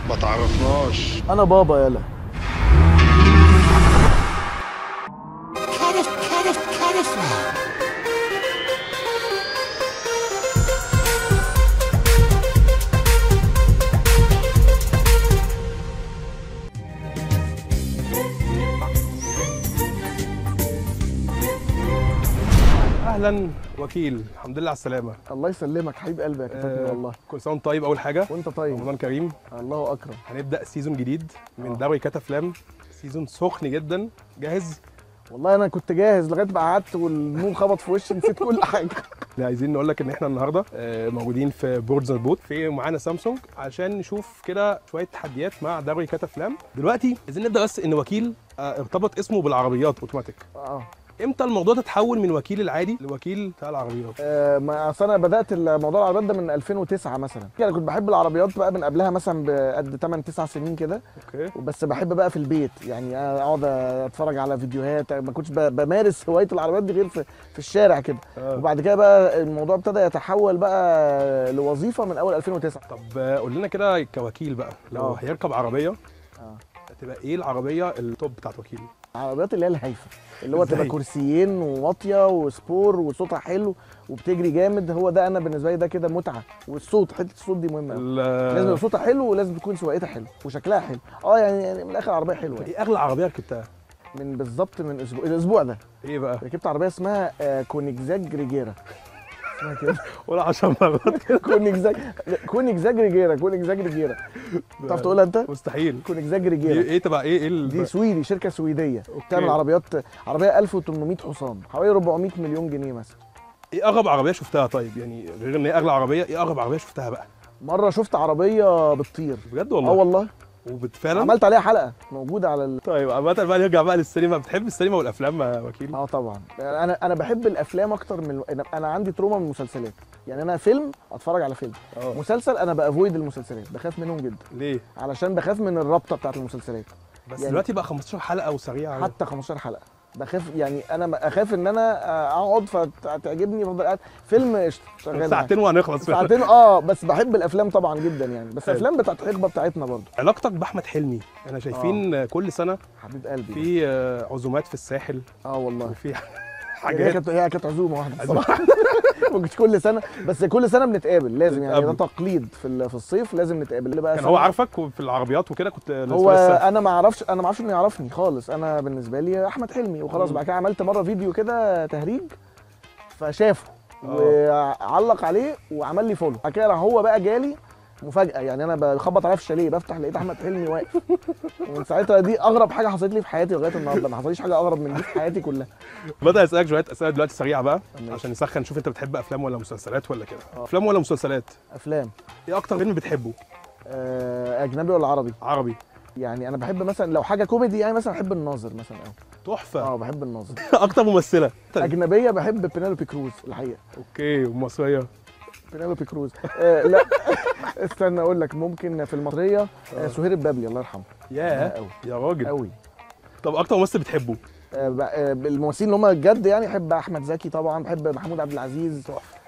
ما تعرفناش انا بابا يالا اهلا وكيل الحمد لله على السلامه الله يسلمك حبيب قلبي يا كابتن آه، والله كل سنه وانت طيب اول حاجه وانت طيب رمضان كريم الله اكرم هنبدا سيزون جديد من آه. دوري كاتا افلام سيزون سخن جدا جاهز والله انا كنت جاهز لغايه ما قعدت والنور خبط في وشي نسيت كل حاجه احنا عايزين نقول لك ان احنا النهارده آه، موجودين في بوردز بوت في معانا سامسونج عشان نشوف كده شويه تحديات مع دوري كاتا افلام دلوقتي عايزين نبدا بس ان وكيل آه، ارتبط اسمه بالعربيات اوتوماتيك اه امتى الموضوع ده اتحول من وكيل العادي لوكيل بتاع العربيات آه، ما اصل انا بدات الموضوع العربيات ده من 2009 مثلا انا كنت بحب العربيات بقى من قبلها مثلا بقد 8 9 سنين كده اوكي بس بحب بقى في البيت يعني اقعد اتفرج على فيديوهات ما كنتش ب- بمارس هوايه العربيات دي غير في, في الشارع كده آه. وبعد كده بقى الموضوع ابتدى يتحول بقى لوظيفه من اول 2009 طب آه، قول لنا كده كوكيل بقى لو آه. هيركب عربيه اه هتبقى ايه العربيه التوب بتاعت وكيل العربيات اللي هي الهايفه اللي هو إزاي؟ تبقى كرسيين وواطيه وسبور وصوتها حلو وبتجري جامد هو ده انا بالنسبه لي ده كده متعه والصوت حته الصوت دي مهمه أوي. ال- لازم يبقى صوتها حلو ولازم تكون سواقتها حلو وشكلها حلو اه يعني, يعني من الاخر عربيه حلوه يعني. ايه اغلى عربيه ركبتها من بالظبط من اسبوع الاسبوع ده ايه بقى ركبت عربيه اسمها آه، كونيكزاج ريجيرا اسمها كده ولا 10 مرات كده كونيكزاج كونيكزاج ريجيرا كونيكزاج ريجيرا تعرف تقولها انت مستحيل كونيكزاج دي ريجيرا ايه تبقى ايه ايه ال- دي سويدي شركه سويديه أوكي. بتعمل عربيات عربيه 1800 حصان حوالي 400 مليون جنيه مثلا ايه اغرب عربيه شفتها طيب يعني غير ان هي اغلى عربيه ايه اغرب عربيه شفتها بقى مره شفت عربيه بتطير بجد اه والله والله وبتفعلا عملت عليها حلقه موجوده على ال... طيب عامه بقى نرجع بقى للسينما بتحب السينما والافلام يا وكيل اه طبعا انا انا بحب الافلام اكتر من انا انا عندي تروما من المسلسلات يعني انا فيلم اتفرج على فيلم اه مسلسل انا بافويد المسلسلات بخاف منهم جدا ليه علشان بخاف من الرابطه بتاعت المسلسلات بس يعني- دلوقتي بقى 15 حلقه وسريعه حتى 15 حلقه بخاف يعني انا اخاف ان انا اقعد فتعجبني فافضل قاعد فيلم قشطه شغال معاك. ساعتين وهنخلص فعلا. ساعتين اه بس بحب الافلام طبعا جدا يعني بس حلو. افلام بتاعت الحقبه بتاعتنا برضو علاقتك باحمد حلمي انا شايفين كل سنه حبيب قلبي في آه، عزومات في الساحل اه والله وفي هي حاجات كانت هي كانت عزومه واحده الصراحه ما كنتش كل سنه بس كل سنه بنتقابل لازم يعني ده بنتقابلوا. تقليد في ال- في الصيف لازم نتقابل اللي بقى كان سنة- هو عارفك في العربيات وكده كنت لسه- هو لسه انا ما اعرفش انا ما اعرفش انه يعرفني خالص انا بالنسبه لي احمد حلمي وخلاص مم. بعد كده عملت مره فيديو كده تهريج فشافه آه. وعلق عليه وعمل لي فولو بعد كده راح هو بقى جالي مفاجاه يعني انا بخبط عليها في الشاليه بفتح لقيت احمد حلمي واقف ومن ساعتها دي اغرب حاجه حصلت لي في حياتي لغايه النهارده ما حصليش حاجه اغرب من دي في حياتي كلها بدأ اسالك شويه اسئله دلوقتي سريعه بقى ماشي. عشان نسخن نشوف انت بتحب افلام ولا مسلسلات ولا كده آه. افلام ولا مسلسلات افلام ايه اكتر فيلم بتحبه آه، اجنبي ولا عربي عربي يعني انا بحب مثلا لو حاجه كوميدي يعني مثلا بحب الناظر مثلا قوي تحفه اه بحب الناظر اكتر ممثله اجنبيه بحب بينيلوبي كروز الحقيقه اوكي ومصريه بينيلوبي كروز آه لا استنى اقول لك ممكن في المصريه آه سهير البابلي الله يرحمه ياه قوي يا راجل قوي طب اكتر ممثل بتحبه آه ب- آه الممثلين اللي هم الجد يعني بحب احمد زكي طبعا بحب محمود عبد العزيز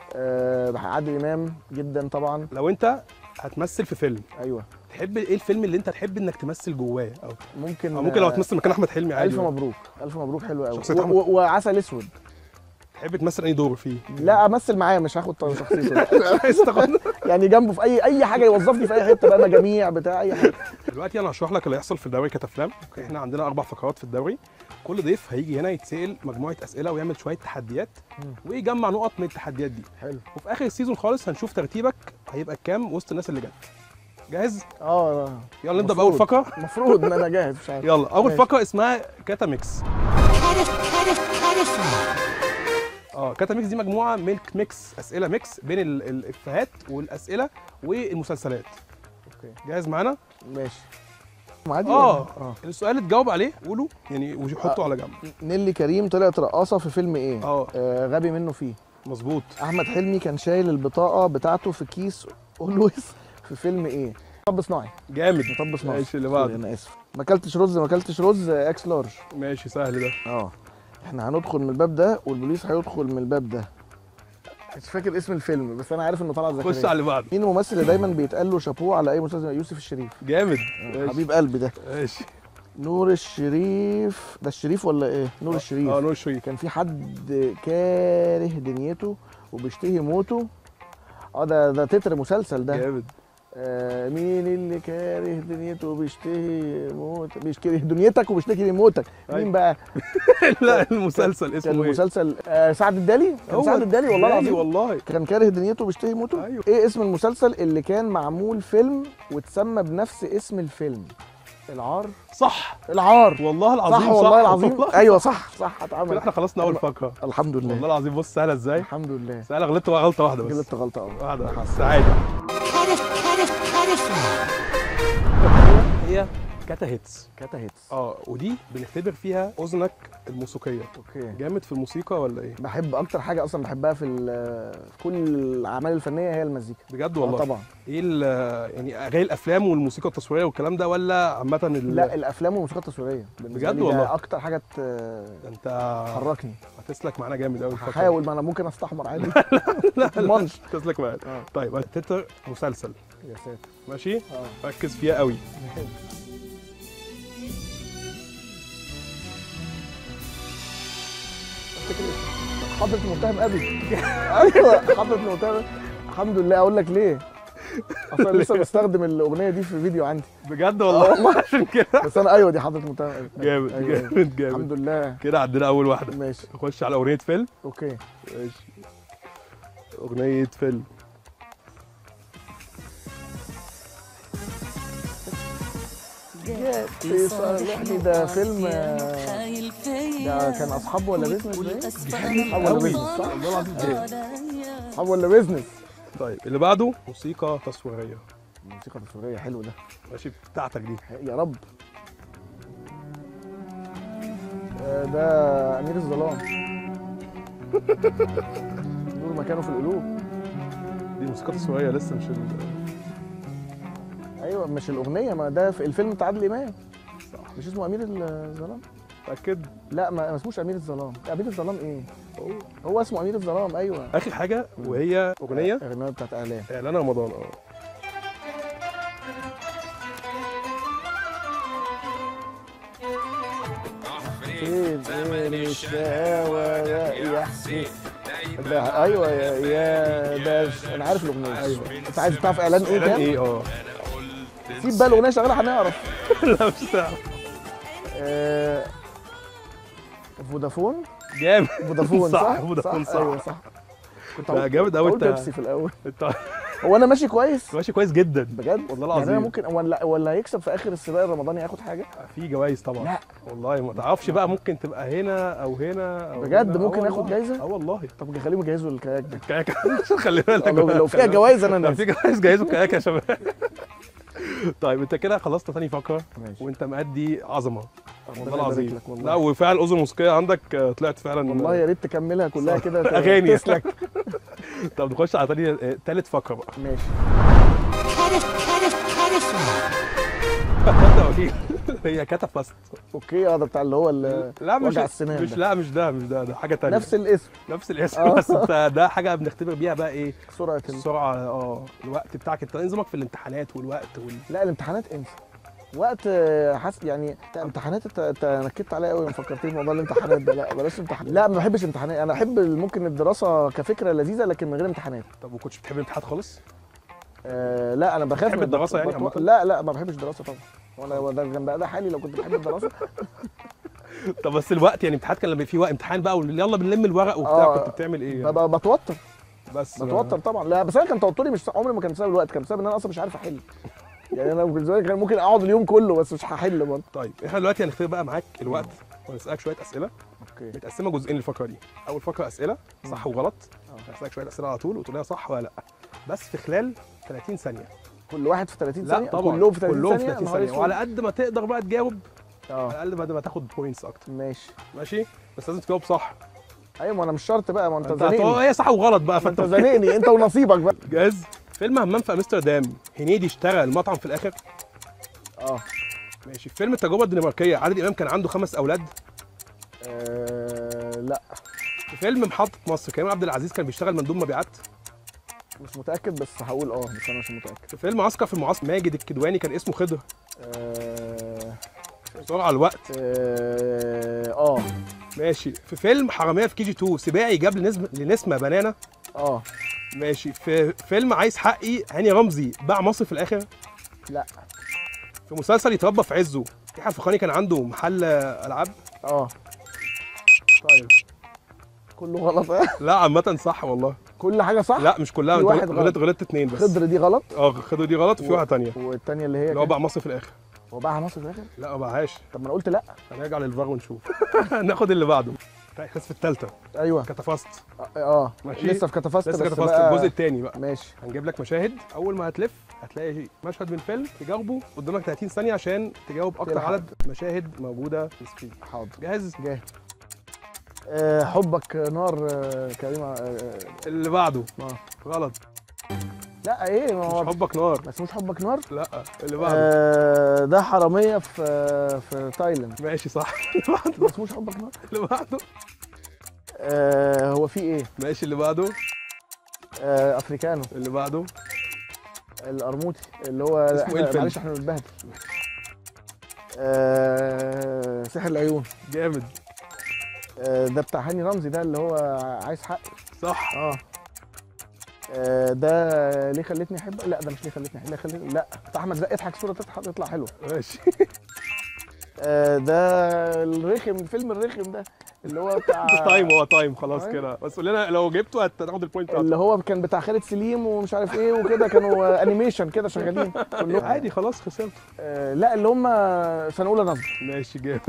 آه بح- عادل امام جدا طبعا لو انت هتمثل في فيلم ايوه تحب ايه الفيلم اللي انت تحب انك تمثل جواه او, ممكن أو ممكن لو آه، هتمثل مكان احمد حلمي عادي الف مبروك الف مبروك حلو قوي شخصية و- أحمد. و- وعسل اسود تحب تمثل اي دور فيه لا امثل معاه مش هاخد شخصيته لا. مش عايز تاخد يعني جنبه في اي اي حاجه يوظفني في اي حته بقى مجاميع بتاع اي حاجه دلوقتي انا هشرح لك اللي هيحصل في الدوري كتفلام احنا عندنا اربع فقرات في الدوري كل ضيف هيجي هنا يتسال مجموعه اسئله ويعمل شويه تحديات مم. ويجمع نقط من التحديات دي حلو وفي اخر السيزون خالص هنشوف ترتيبك هيبقى كام وسط الناس اللي جت جاهز اه يلا نبدا باول مفروض. فقره المفروض ان انا جاهز مش عارف يلا اول ماشي. فقره اسمها كاتا ميكس اه كاتا ميكس دي مجموعه ميلك ميكس اسئله ميكس بين ال- الافيهات والاسئله والمسلسلات اوكي جاهز معانا ماشي عادي اه اه السؤال اللي تجاوب عليه قوله يعني وحطه آه. على جنب نيلي كريم طلعت رقاصه في فيلم ايه اه آه غبي منه فيه مظبوط احمد حلمي كان شايل البطاقه بتاعته في كيس اولويز في فيلم ايه مطب صناعي جامد مطب صناعي ماشي اللي سوري، بعده انا اسف ما اكلتش رز ما اكلتش رز آه، اكس لارج ماشي سهل ده اه احنا هندخل من الباب ده والبوليس هيدخل من الباب ده مش فاكر اسم الفيلم بس انا عارف انه طلع زكريا خش على اللي بعده مين الممثل اللي دايما بيتقال له شابوه على اي مسلسل يوسف الشريف جامد ماشي. حبيب قلبي ده ماشي نور الشريف ده الشريف ولا ايه نور الشريف اه نور شريف كان في حد كاره دنيته وبيشتهي موته اه ده ده تتر مسلسل ده جامد آه مين اللي كاره دنيته وبيشتهي موت بيشتهي دنيتك وبيشتكي موتك مين أيوة. بقى لا المسلسل كان اسمه ايه؟ المسلسل آه سعد الدالي كان هو سعد الدالي والله دالي العظيم والله كان كاره دنيته وبيشتهي موته أيوة. ايه اسم المسلسل اللي كان معمول فيلم واتسمى بنفس اسم الفيلم العار صح العار والله العظيم صح والله العظيم والله. ايوه صح صح كده اتعمل احنا خلصنا اول فقره الحمد والله لله العظيم بص سهله ازاي الحمد لله سهله غلطت غلطه واحده بس غلطت غلطه اه واحده بس عادي هي كاتا هيتس كاتا هيتس اه ودي بنختبر فيها اذنك الموسيقيه اوكي جامد في الموسيقى ولا ايه بحب اكتر حاجه اصلا بحبها في ال- في كل الاعمال الفنيه هي المزيكا بجد آه والله طبعا ايه ال- يعني اغاني الافلام والموسيقى التصويريه والكلام ده ولا عامه ال- لا الافلام والموسيقى التصويريه بالنسبة بجد لي ده والله؟ اكتر حاجه ت- ده انت تحركني هتسلك معانا جامد قوي الفترة دي. هحاول ما انا ممكن استحمر عادي ما تضمنش هتسلك معانا اه طيب هتتر مسلسل يا ساتر ماشي اه ركز فيها قوي افتكر اسمه. حضرة المتهم ابي ايوه حضرة المتهم الحمد لله اقول لك ليه اصلا لسه بستخدم الاغنيه دي في فيديو عندي بجد والله عشان كده بس انا ايوه دي حضرة المتهم ابي جامد أيوة، أيوة. جامد جامد الحمد لله كده عندنا اول واحده ماشي نخش على اغنيه فيلم اوكي ماشي اغنيه فيلم جات صالحني ده فيلم آه، ده كان اصحاب ولا بيزنس باين؟ اصحاب ولا قوي. بيزنس صح؟ والله العظيم جامد. اصحاب ولا بيزنس طيب اللي بعده موسيقى تصويريه الموسيقى التصويريه حلو ده ماشي بتاعتك دي يا رب آه، ده امير الظلام نور مكانه في القلوب دي موسيقى تصويريه لسه مش ال... ايوه مش الاغنيه ما ده في الفيلم بتاع عادل امام صح مش اسمه امير الظلام متاكد لا ما ما اسموش امير الظلام امير الظلام ايه هو اسمه امير الظلام ايوه اخر حاجه وهي اغنيه اغنيه بتاعت اعلام اعلان رمضان اه فين فين الشقاوة يا حسين ده ايوه يا يا باش انا عارف الاغنيه أيوة. انت عايز تعرف اعلان ايه اعلان كان ايه اه سيب بقى الاغنيه شغاله هنعرف لا مش هتعرف. آه، فودافون جامد فودافون صح صح، فودافون صح. ايوه صح كنت لا، هقول- جامد أوي هقول أنت. بيبسي في الاول انت هو انا ماشي كويس ماشي كويس جدا بجد والله يعني انا العظيم. ممكن ولا ولا هيكسب في اخر السباق الرمضاني ياخد حاجه في جوائز طبعا لا. والله ما تعرفش بقى ممكن تبقى هنا او هنا او بجد هنا. ممكن آه ياخد والله. جايزة؟ اه والله طب خليهم يجهزوا الكاياك ده كاكا خلي بالك لو, بقى. لو فيها جوائز انا لو نازل في جوائز جايزه كاكا يا شباب طيب انت كده خلصت تاني فقره ماشي وانت مأدي عظمه ربنا والله يبارك العظيم لك والله. لا وفعلا الاذن الموسيقيه عندك آه، طلعت فعلا والله يا ريت تكملها كلها كده ت- أغاني. تسلك طب نخش على تاني آه، تالت فقره بقى ماشي انت وكيل هي كاتافاست اوكي اه ده بتاع اللي هو ال- لا مش وجع السنان مش ده. لا مش ده مش ده ده حاجه تانية نفس الاسم نفس الاسم آه. بس انت ده حاجه بنختبر بيها بقى ايه سرعه ال... السرعه اه الوقت بتاعك انت نظامك في الامتحانات والوقت وال... لا الامتحانات انسى وقت آه، حس يعني لا، امتحانات انت انت نكدت عليا قوي فكرتني بموضوع الامتحانات ده لا بلاش امتحانات لا ما بحبش امتحانات انا احب ممكن الدراسه كفكره لذيذه لكن من غير امتحانات طب ما كنتش بتحب الامتحانات خالص آه لا انا بخاف بتحب من الدراسة يعني بت- عامة؟ لا لا ما بحبش الدراسه طبعا وانا هو ده كان بقى ده حالي لو كنت بحب الدراسه طب بس الوقت يعني امتحانات كان لما في وقت امتحان بقى يلا بنلم الورق وبتاع آه. كنت بتعمل ايه يعني؟ ببقى بتوتر بس بتوتر طبعا لا بس انا كان توتري مش عمري ما كان بسبب الوقت كان بسبب ان انا اصلا مش عارف احل يعني انا بالنسبه لي كان ممكن اقعد اليوم كله بس مش هحل برضه طيب احنا دلوقتي هنختبر بقى معاك الوقت ونسالك شويه اسئله اوكي متقسمه جزئين الفقره دي اول فقره اسئله صح وغلط آه. هسالك شويه اسئله على طول وتقول لي صح ولا لا بس في خلال 30 ثانيه كل واحد في 30 لا ثانيه طبعا كلهم في 30 كلهم في ثانيه 30 نهار ثانيه أسود. وعلى قد ما تقدر بقى تجاوب على اه الاقل بعد ما تاخد بوينتس اكتر ماشي ماشي بس لازم تجاوب صح ايوه ما انا مش شرط بقى ما انت انت هتقول زنقني هي صح وغلط بقى ما انت فانت زنقني انت ونصيبك بقى جاهز فيلم همام في امستردام هنيدي اشترى المطعم في الاخر اه ماشي في فيلم التجربه الدنماركيه عادل امام كان عنده خمس اولاد آه، لا في فيلم محطه مصر كريم عبد العزيز كان بيشتغل مندوب مبيعات مش متاكد بس هقول اه بس انا مش متاكد في فيلم عسكر في المعسكر ماجد الكدواني كان اسمه خضر اه بسرعه على الوقت اه اه, ماشي في فيلم حراميه في كي جي 2 سباعي جاب لنسمه لنسمه بنانه آه. ماشي في فيلم عايز حقي هاني رمزي باع مصر في الاخر لا في مسلسل يتربى في عزه يحيى الفخراني كان عنده محل العاب اه طيب كله غلط لا عامه صح والله كل حاجه صح لا مش كلها في انت واحد غلط غلط. غلطت اتنين بس خضر دي غلط اه خدوا دي غلط وفي و- واحده تانية والتانية اللي هي اللي هو كانت- باع مصر في الاخر هو باعها مصر في الاخر لا ما باعهاش طب ما انا قلت لا هنرجع للفار ونشوف ناخد اللي بعده احنا في الثالثه ايوه كتفاست اه, آه. ماشي. لسه في كتفست لسه بس كتفاست بقى- الجزء الثاني بقى ماشي هنجيب لك مشاهد اول ما هتلف هتلاقي مشهد من فيلم تجاوبه قدامك 30 ثانيه عشان تجاوب اكتر تلحق. عدد مشاهد موجوده في السكرين حاضر جاهز جاهز آه حبك نار آه كريم آه آه اللي بعده آه. غلط لا ايه ما مش هو حبك نار بس مش حبك نار لا اللي بعده آه ده حراميه في في تايلاند ماشي صح اللي بعده بس مش حبك نار اللي بعده آه هو في ايه ماشي اللي بعده آه افريكانو اللي بعده القرموطي اللي هو اسمه احنا إيه الفيلم؟ معلش احنا بنتبهدل آه سحر العيون جامد آه ده بتاع هاني رمزي ده اللي هو عايز حق صح اه آه، ده ليه خلتني احب لا ده مش ليه خلتني احب ليه خلتني لا بتاع احمد زكي اضحك صوره تضحك تطلع حلوه ماشي آه، ده الرخم الفيلم الرخم ده اللي هو بتاع تايم هو تايم خلاص أيوة. كده بس قول لنا لو جبته هتاخد البوينت بتاعته. اللي هو كان بتاع خالد سليم ومش عارف ايه وكده كانوا آه، انيميشن كده شغالين كلهم عادي خلاص خسرت آه، لا اللي هم سنه اولى نظر ماشي جامد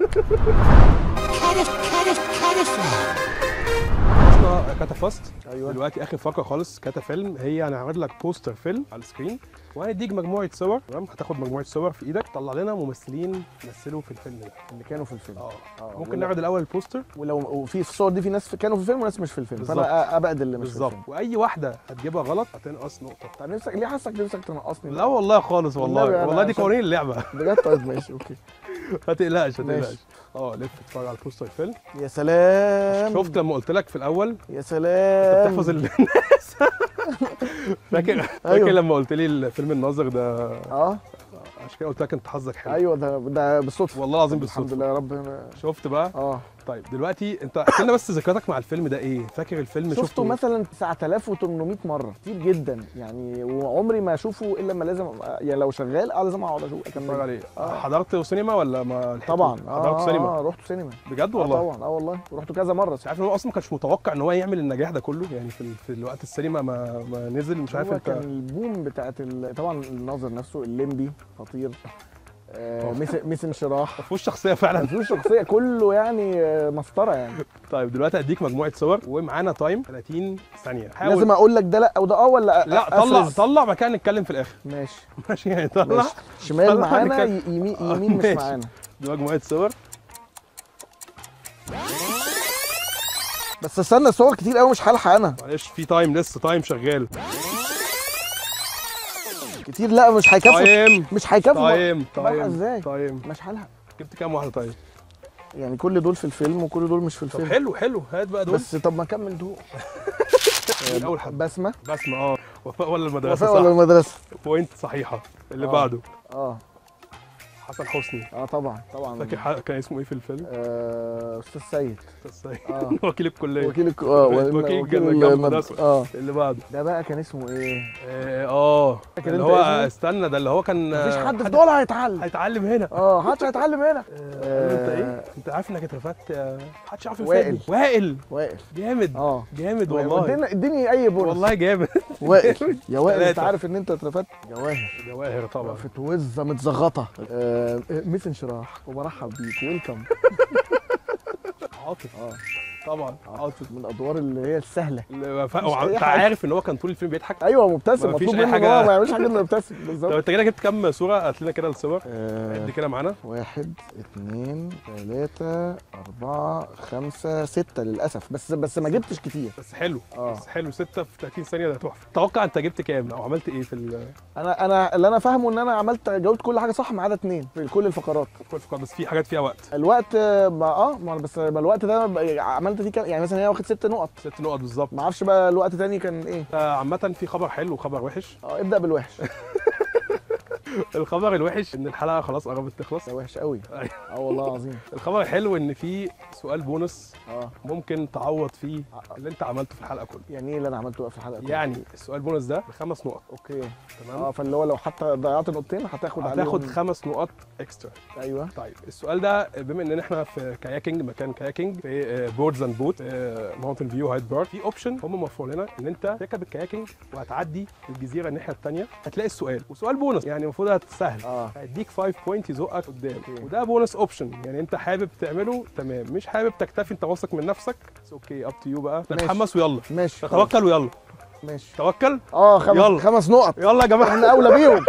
خلصنا كتفاست ايوه دلوقتي اخر فقره خالص كتا فيلم هي هنعرض لك بوستر فيلم على السكرين وهنديك مجموعه صور تمام هتاخد مجموعه صور في ايدك طلع لنا ممثلين مثلوا في الفيلم ده اللي كانوا في الفيلم اه آه، ممكن ولا- نعرض الاول البوستر ولو وفي الصور دي في ناس كانوا في الفيلم وناس مش في الفيلم بالظبط. فانا ابعد اللي مش في بالظبط الفيلم واي واحده هتجيبها غلط هتنقص نقطه طب نفسك ليه حاسك نفسك تنقصني لا والله خالص والله والنبي أنا والله دي عشان- قوانين اللعبه بجد طيب ماشي اوكي ما تقلقش ما ماشي. تقلقش اه لف اتفرج على البوستر الفيلم يا سلام شفت لما قلت لك في الاول يا انت سلام بتحفظ الناس فاكر فاكر أيوة. لما قلت لي الفيلم الناظر ده اه عشان كده قلت لك انت حظك حلو ايوه ده ده بالصدفه والله العظيم الحمد بالصدفه لله يا رب أنا- شفت بقى اه طيب دلوقتي انت احكي لنا بس ذكرياتك مع الفيلم ده ايه فاكر الفيلم شفته مثلا 9800 مره كتير جدا يعني وعمري ما اشوفه الا لما لازم يعني لو شغال اه لازم اقعد اشوف اتفرج اكمل عليه آه. حضرت سينما ولا ما لحقتوش؟ طبعا حضرت اه سينما اه رحت سينما بجد آه والله طبعا اه والله ورحت كذا مره مش عارف ان هو اصلا ما كانش متوقع ان هو يعمل النجاح ده كله يعني في, ال- في الوقت السينما ما, ما نزل مش عارف هو انت كان البوم بتاعت ال... طبعا الناظر نفسه الليمبي خطير آه ميس ميس انشراح ما فيهوش شخصيه فعلا مفيش شخصيه كله يعني آه، مسطره يعني طيب دلوقتي هديك مجموعه صور ومعانا تايم 30 ثانيه حاول لازم اقول لك ده لا او ده اه ولا لا طلع أفرز؟ طلع بعد كده نتكلم في الاخر ماشي ماشي يعني طلع ماشي شمال طلع معانا نتكلم. ي- يمين آه، يمين مش ماشي. معانا دي مجموعه صور بس استنى صور كتير قوي مش هلحق انا معلش في تايم لسه تايم شغال كتير لا مش هيكفوا تايم مش هيكفوا تايم بلحق تايم ازاي تايم مش هلحق جبت كام واحده طيب يعني كل دول في الفيلم وكل دول مش في طب الفيلم حلو حلو هات بقى دول بس طب ما اكمل دول من اول حد بسمه بسمه اه وفاء ولا المدرسه وفاء ولا صح المدرسه بوينت صحيحه اللي آه. بعده اه حسن حسني اه طبعا طبعا فاكر ح- كان اسمه ايه في الفيلم؟ آه استاذ سيد ازاي؟ آه. وكيل الكليه وكيل الك... اه وكيل وكيل جنب المد- المدرسة. اه اللي بعده ده بقى كان اسمه ايه؟ اه اه فاكر اللي انت هو اسمه؟ استنى ده اللي هو كان مفيش حد في دول هيتعلم هيتعلم هنا اه محدش هيتعلم هنا آه، انت ايه؟ انت عارف انك اترفدت آه، محدش عارف وائل. يفيدني وائل وائل جامد اه جامد والله اديني اديني اي بونص والله جامد وائل يا وائل انت تلاتة. عارف ان انت اترفدت جواهر جواهر طبعا وقفة وزة متزغطة آه ميس انشراح وبرحب بيك ويلكم عاطف اه طبعا عاطف من الادوار اللي هي السهلة اللي ف- مش وع- أي انت حاجة. عارف ان هو كان طول الفيلم بيضحك ايوه مبتسم مفيش مطلوب أي منه ان حاجة. هو ما يعملش حاجة الا يبتسم طب بالظبط انت كده جبت كام صوره هات لنا كده الصور آه عد كده معانا واحد اتنين تلاتة أربعة خمسة ستة للأسف بس بس ما جبتش كتير بس حلو اه بس حلو 6 في 30 ثانيه ده تحفه توقع انت جبت كام او عملت ايه في ال- أنا أنا اللي أنا فاهمه إن أنا عملت جاوبت كل حاجة صح ما عدا اتنين في كل الفقرات كل فقرة بس في حاجات فيها وقت الوقت آه، ما اه ما بس ما الوقت ده ب- عملت عملت فيه كام يعني مثلا هي واخد ست نقط ست نقط بالظبط ما اعرفش بقى الوقت تاني كان ايه آه، عامة في خبر حلو وخبر وحش اه ابدا بالوحش الخبر الوحش ان الحلقة خلاص قربت تخلص ده وحش قوي أيوة. اه والله العظيم الخبر الحلو ان في سؤال بونص اه ممكن تعوض فيه اللي انت عملته في الحلقة كلها يعني ايه اللي انا عملته بقى في الحلقه كلها؟ يعني السؤال بونص ده بخمس نقط اوكي تمام اه فاللي هو لو حتى ضيعت نقطتين هتاخد هتاخد عليهم خمس نقط اكسترا ايوه طيب السؤال ده بما ان احنا في كاياكينج مكان كاياكينج في بوردز اند بوت ماونتن فيو هايد بارك في اوبشن هم موفروا لنا ان انت تركب الكاياكينج وهتعدي الجزيره الناحيه الثانيه هتلاقي السؤال وسؤال بونص يعني المفروض هتسهل اه هيديك 5 بوينت يزقك قدام أوكي. وده بونص اوبشن يعني انت حابب تعمله تمام مش حابب تكتفي انت واثق من نفسك اوكي اب تو يو بقى ماشي. نتحمس ويلا ماشي خلاص. توكل ويلا ماشي توكل اه خمس يلا. خمس نقط يلا يا جماعه احنا اولى بيهم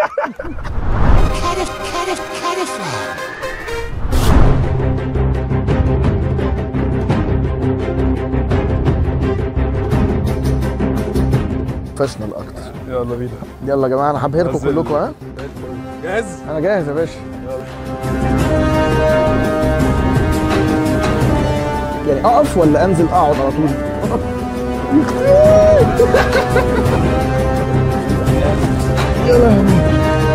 بروفيشنال اكتر يلا بينا يلا يا جماعه انا هبهركم نزل. كلكم ها جاهز انا جاهز يا باشا يعني اقف ولا انزل اقعد على طول يا لهوي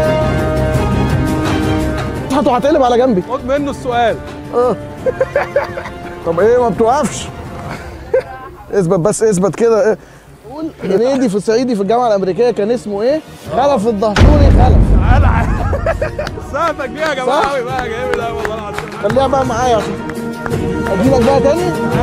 هاتوا هتقلب على جنبي خد منه السؤال اه طب ايه ما بتوقفش اثبت بس اثبت كده إيه؟ قول هنيدي في الصعيدي في الجامعه الامريكيه كان اسمه ايه؟ خلف الدهشوري خلف تعالى ساعتك دي يا جماعه صح؟ قوي بقى جامد قوي والله العظيم خليها بقى معايا عشان اجيلك بقى تاني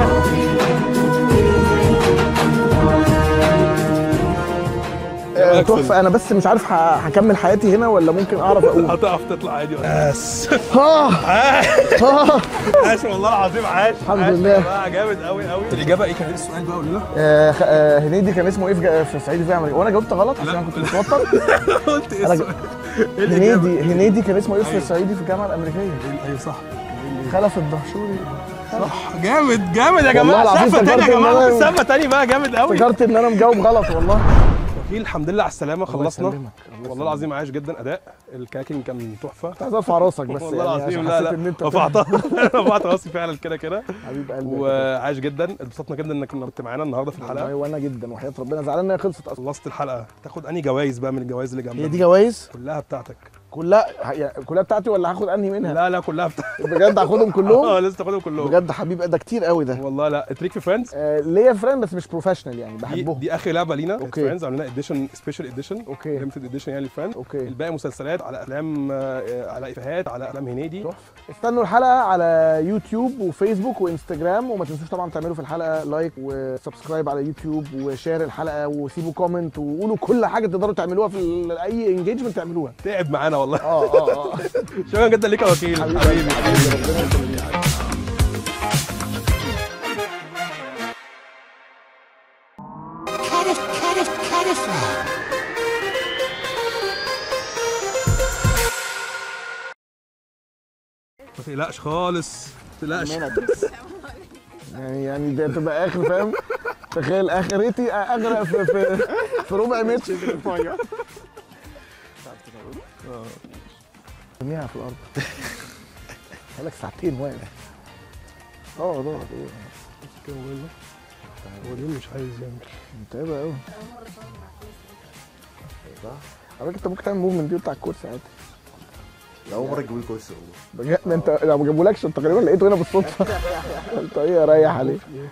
آه، تحفه انا بس مش عارف ه- هكمل حياتي هنا ولا ممكن اعرف اقول هتقف تطلع عادي بس اه اه عاش والله العظيم عاش الحمد عاش لله. يا جماعة، جامد قوي قوي الاجابه ايه كان ايه السؤال بقى قول لنا آه، خ- آه، هنيدي كان اسمه ايه في جا- في الصعيدي في الجامعه الامريكيه وانا جاوبت غلط عشان انا كنت متوتر قلت ايه أنا السؤال إيه الإجابة؟ هنيدي هنيدي كان اسمه ايه في أيوة. الصعيدي في الجامعه الامريكيه ايوه صح خلف الدهشوري صح جامد جامد يا والله جماعه العظيم سقفه تاني يا افتكرت إن جماعه أنا- ممكن سقفه تاني بقى جامد قوي افتكرت ان انا مجاوب غلط والله وكيل الحمد لله على السلامه خلصنا يسلمك. الله والله العظيم عاش جدا اداء الكاكينج كان تحفه كنت عايز ارفع راسك بس والله يعني العظيم عشان لا حسيت لا ان انت رفعتها رفعت راسي فعلا كده كده حبيب قلبي وعاش جدا اتبسطنا جدا انك كنت معانا النهارده في الحلقه والله وانا جدا وحياه ربنا زعلان انها خلصت اصلا خلصت الحلقه تاخد انهي جوائز بقى من الجوائز اللي هي جنبك دي جوائز كلها بتاعتك كلها يعني كلها بتاعتي ولا هاخد انهي منها لا لا كلها بتاعتك بجد هاخدهم اه كلهم لسه تاخدهم كلهم بجد حبيب ده كتير قوي ده والله لا تريك في فريندز آه، ليا فريند بس مش بروفيشنال يعني دي, بحبهم دي اخر لعبه لينا أوكي. فريندز عملنا اديشن سبيشال اديشن أوكي. ليمتد اديشن يعني للفريند اوكي الباقي مسلسلات على افلام آه، على افيهات على افلام هنيدي تحفه استنوا الحلقه على يوتيوب وفيسبوك وانستجرام وما تنسوش طبعا تعملوا في الحلقه لايك وسبسكرايب على يوتيوب وشير الحلقه وسيبوا كومنت وقولوا كل حاجه تقدروا تعملوها في ال- اي انجيجمنت تعملوها تعب معانا والله اه اه اه شكرا جدا ليك يا وكيل حبيبي حبيبي حبيبي ربنا يخليك ما تقلقش خالص ما تقلقش يعني يعني دي هتبقى اخر فاهم تخيل اخرتي اغرق في في, في ربع متر في الميه ارميها في الارض بقالك ساعتين واقف اه ده كده موبايلنا. هو ليه مش عايز يعمل متعبه قوي على فكره انت ممكن تعمل موفمنت دي بتاع الكرسي عادي ده اول مره تجيبوا لي كرسي والله بجد ده انت لو ما جابولكش انت تقريبا لقيته هنا بالصدفه قلت ايه اريح عليه